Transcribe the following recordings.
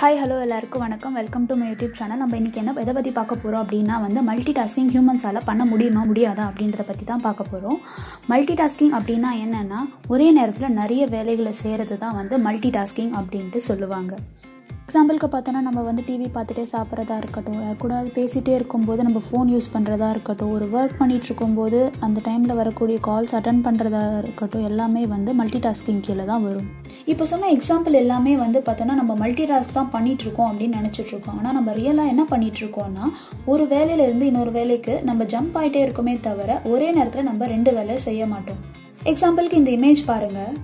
hi hello எல்லாருக்கும் வணக்கம் welcome to my YouTube channel நம்ம இன்றைக்கி என்ன எதை பற்றி பார்க்க போகிறோம் அப்படின்னா வந்து மல்டி டாஸ்கிங் ஹியூமன்ஸால் பண்ண முடியுமா முடியாதா அப்படின்றத பற்றி தான் பார்க்க போகிறோம் மல்டி டாஸ்கிங் அப்படின்னா என்னென்னா ஒரே நேரத்தில் நிறைய வேலைகளை செய்கிறது தான் வந்து மல்டி டாஸ்கிங் அப்படின்ட்டு சொல்லுவாங்க எக்ஸாம்பிளுக்கு பார்த்தோன்னா நம்ம வந்து டிவி பார்த்துட்டே சாப்பிட்றதா இருக்கட்டும் யார் கூட பேசிகிட்டே இருக்கும்போது நம்ம ஃபோன் யூஸ் பண்ணுறதா இருக்கட்டும் ஒரு ஒர்க் பண்ணிகிட்டு இருக்கும்போது அந்த டைமில் வரக்கூடிய கால்ஸ் அட்டன் பண்ணுறதா இருக்கட்டும் எல்லாமே வந்து மல்டி டாஸ்கிங் கீழே தான் வரும் இப்போ சொன்ன எக்ஸாம்பிள் எல்லாமே வந்து பார்த்தோன்னா நம்ம மல்டி டாஸ்க் தான் பண்ணிட்டு இருக்கோம் அப்படின்னு நினச்சிட்டு இருக்கோம் ஆனால் நம்ம ரியலாக என்ன பண்ணிட்டு இருக்கோம்னா ஒரு வேலையில இருந்து இன்னொரு வேலைக்கு நம்ம ஜம்ப் ஆகிட்டே இருக்கோமே தவிர ஒரே நேரத்தில் நம்ம ரெண்டு வேலை செய்ய மாட்டோம் எக்ஸாம்பிளுக்கு இந்த இமேஜ் பாருங்கள்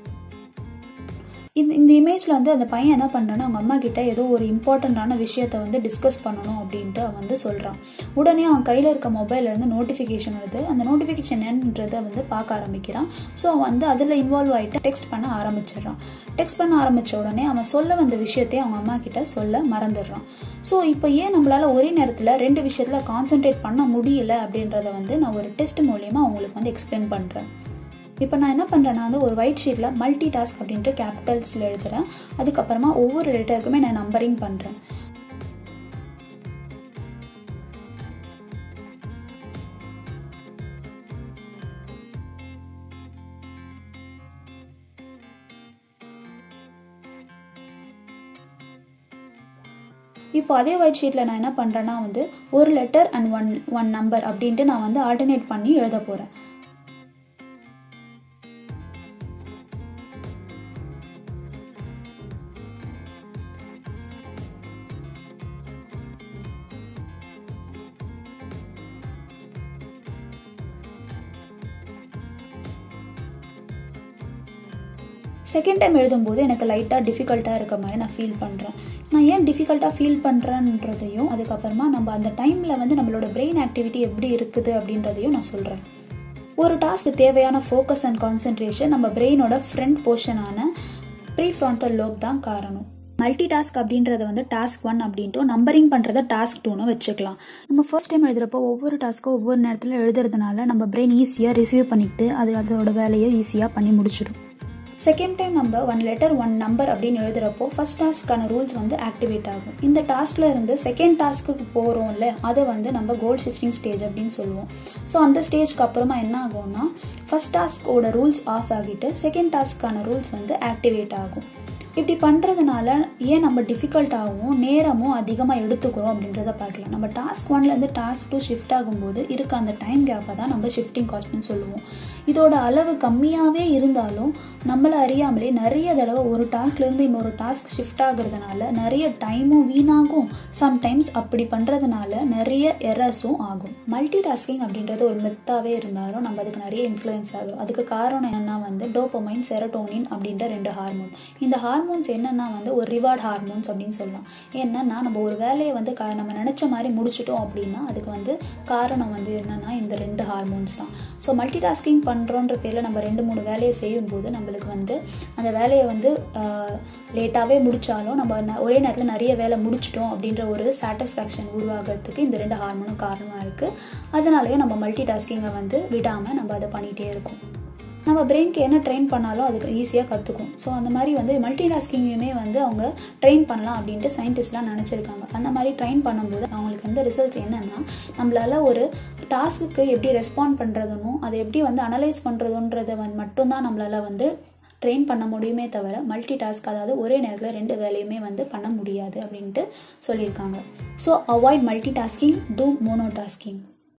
இந்த இந்த இமேஜில் வந்து அந்த பையன் என்ன பண்ணுறான்னா அவங்க அம்மா கிட்ட ஏதோ ஒரு இம்பார்ட்டண்ட்டான விஷயத்த வந்து டிஸ்கஸ் பண்ணணும் அப்படின்ட்டு அவன் வந்து சொல்கிறான் உடனே அவன் கையில் இருக்க மொபைல்லேருந்து நோட்டிஃபிகேஷன் வருது அந்த நோட்டிஃபிகேஷன் என்னன்றதை வந்து பார்க்க ஆரம்பிக்கிறான் ஸோ அவன் வந்து அதில் இன்வால்வ் ஆகிட்டு டெக்ஸ்ட் பண்ண ஆரம்பிச்சிடுறான் டெக்ஸ்ட் பண்ண ஆரம்பித்த உடனே அவன் சொல்ல வந்த விஷயத்தையும் அவங்க அம்மா கிட்ட சொல்ல மறந்துடுறான் ஸோ இப்போ ஏன் நம்மளால் ஒரே நேரத்தில் ரெண்டு விஷயத்தில் கான்சென்ட்ரேட் பண்ண முடியல அப்படின்றத வந்து நான் ஒரு டெஸ்ட் மூலியமாக அவங்களுக்கு வந்து எக்ஸ்பிளைன் பண்ணுறேன் இப்போ நான் என்ன பண்ணுறேன்னா வந்து ஒரு ஒயிட் ஷீட்டில் மல்டி டாஸ்க் அப்படின்ட்டு கேபிட்டல்ஸில் எழுதுகிறேன் அதுக்கப்புறமா ஒவ்வொரு லெட்டருக்குமே நான் நம்பரிங் பண்ணுறேன் இப்போ அதே ஒயிட் ஷீட்டில் நான் என்ன பண்ணுறேன்னா வந்து ஒரு letter and one one number அப்படின்ட்டு நான் வந்து ஆல்டர்னேட் பண்ணி எழுத போகிறேன் செகண்ட் டைம் எழுதும்போது எனக்கு லைட்டாக டிஃபிகல்ட்டாக இருக்க மாதிரி நான் ஃபீல் பண்ணுறேன் நான் ஏன் டிஃபிகல்ட்டாக ஃபீல் பண்ணுறேன்றதையும் அதுக்கப்புறமா நம்ம அந்த டைமில் வந்து நம்மளோட பிரெயின் ஆக்டிவிட்டி எப்படி இருக்குது அப்படின்றதையும் நான் சொல்கிறேன் ஒரு டாஸ்க்கு தேவையான ஃபோக்கஸ் அண்ட் கான்சென்ட்ரேஷன் நம்ம பிரெயினோட ஃப்ரண்ட் போர்ஷனான ப்ரீ ஃப்ரான்டல் லோப் தான் காரணம் மல்டி டாஸ்க் அப்படின்றத வந்து டாஸ்க் ஒன் அப்படின்ட்டு நம்பரிங் பண்ணுறத டாஸ்க் டூன்னு வச்சுக்கலாம் நம்ம ஃபர்ஸ்ட் டைம் எழுதுறப்போ ஒவ்வொரு டாஸ்க்கும் ஒவ்வொரு நேரத்தில் எழுதுறதுனால நம்ம பிரெயின் ஈஸியாக ரிசீவ் பண்ணிட்டு அது அதோட வேலையை ஈஸியாக பண்ணி முடிச்சிடும் செகண்ட் டைம் நம்ம ஒன் லெட்டர் ஒன் நம்பர் அப்படின்னு எழுதுறப்போ ஃபர்ஸ்ட் டாஸ்க்கான ரூல்ஸ் வந்து ஆக்டிவேட் ஆகும் இந்த டாஸ்க்ல இருந்து செகண்ட் டாஸ்க்கு போகிறோம்ல அதை வந்து நம்ம கோல் ஷிஃப்டிங் ஸ்டேஜ் அப்படின்னு சொல்லுவோம் ஸோ அந்த ஸ்டேஜ்க்கு அப்புறமா என்ன ஆகும்னா ஃபர்ஸ்ட் டாஸ்க்கோட ரூல்ஸ் ஆஃப் ஆகிட்டு செகண்ட் டாஸ்க்கான ரூல்ஸ் வந்து ஆக்டிவேட் ஆகும் இப்படி பண்ணுறதுனால ஏன் நம்ம டிஃபிகல்ட்டாகவும் நேரமும் அதிகமாக எடுத்துக்கிறோம் அப்படின்றத பார்க்கலாம் நம்ம டாஸ்க் ஒன்லேருந்து டாஸ்க் டூ ஷிஃப்ட் ஆகும்போது இருக்க அந்த டைம் கேப்பை தான் நம்ம ஷிஃப்டிங் காஸ்ட்னு சொல்லுவோம் இதோட அளவு கம்மியாகவே இருந்தாலும் நம்மளை அறியாமலே நிறைய தடவை ஒரு டாஸ்க்லேருந்து இன்னொரு டாஸ்க் ஷிஃப்ட் ஆகுறதுனால நிறைய டைமும் வீணாகும் சம்டைம்ஸ் அப்படி பண்ணுறதுனால நிறைய எரர்ஸும் ஆகும் மல்டி டாஸ்கிங் அப்படின்றது ஒரு மெத்தாவே இருந்தாலும் நம்ம அதுக்கு நிறைய இன்ஃப்ளூயன்ஸ் ஆகும் அதுக்கு காரணம் என்னன்னா வந்து டோப்பமைன் செரட்டோனின் அப்படின்ற ரெண்டு ஹார்மோன் இந்த ஹார்மோன்ஸ் என்னன்னா வந்து ஒரு ரிவார்ட் ஹார்மோன்ஸ் அப்படின்னு சொல்லலாம் என்னன்னா நம்ம ஒரு வேலையை வந்து நம்ம நினச்ச மாதிரி முடிச்சிட்டோம் அப்படின்னா அதுக்கு வந்து காரணம் வந்து என்னன்னா இந்த ரெண்டு ஹார்மோன்ஸ் தான் ஸோ மல்டி டாஸ்கிங் பண்ணுறோன்ற பேரில் நம்ம ரெண்டு மூணு வேலையை செய்யும்போது நம்மளுக்கு வந்து அந்த வேலையை வந்து லேட்டாகவே முடித்தாலும் நம்ம ஒரே நேரத்தில் நிறைய வேலை முடிச்சிட்டோம் அப்படின்ற ஒரு சாட்டிஸ்ஃபேக்ஷன் உருவாகிறதுக்கு இந்த ரெண்டு ஹார்மோனும் காரணமாக இருக்குது அதனாலேயே நம்ம மல்டி டாஸ்கிங்கை வந்து விடாமல் நம்ம அதை பண்ணிகிட்டே இருக்கோம் நம்ம பிரெயின்க்கு என்ன ட்ரெயின் பண்ணாலும் அதுக்கு ஈஸியாக கற்றுக்கும் ஸோ அந்த மாதிரி வந்து மல்டி டாஸ்கிங்கையுமே வந்து அவங்க ட்ரெயின் பண்ணலாம் அப்படின்ட்டு சயின்டிஸ்ட்லாம் நினச்சிருக்காங்க அந்த மாதிரி ட்ரெயின் பண்ணும்போது அவங்களுக்கு வந்து ரிசல்ட்ஸ் என்னென்னா நம்மளால் ஒரு டாஸ்க்கு எப்படி ரெஸ்பாண்ட் பண்ணுறதுனும் அதை எப்படி வந்து அனலைஸ் பண்ணுறதுன்றதை வந்து மட்டும்தான் நம்மளால் வந்து ட்ரெயின் பண்ண முடியுமே தவிர மல்டி டாஸ்க் அதாவது ஒரே நேரத்தில் ரெண்டு வேலையுமே வந்து பண்ண முடியாது அப்படின்ட்டு சொல்லியிருக்காங்க so avoid multi tasking do mono tasking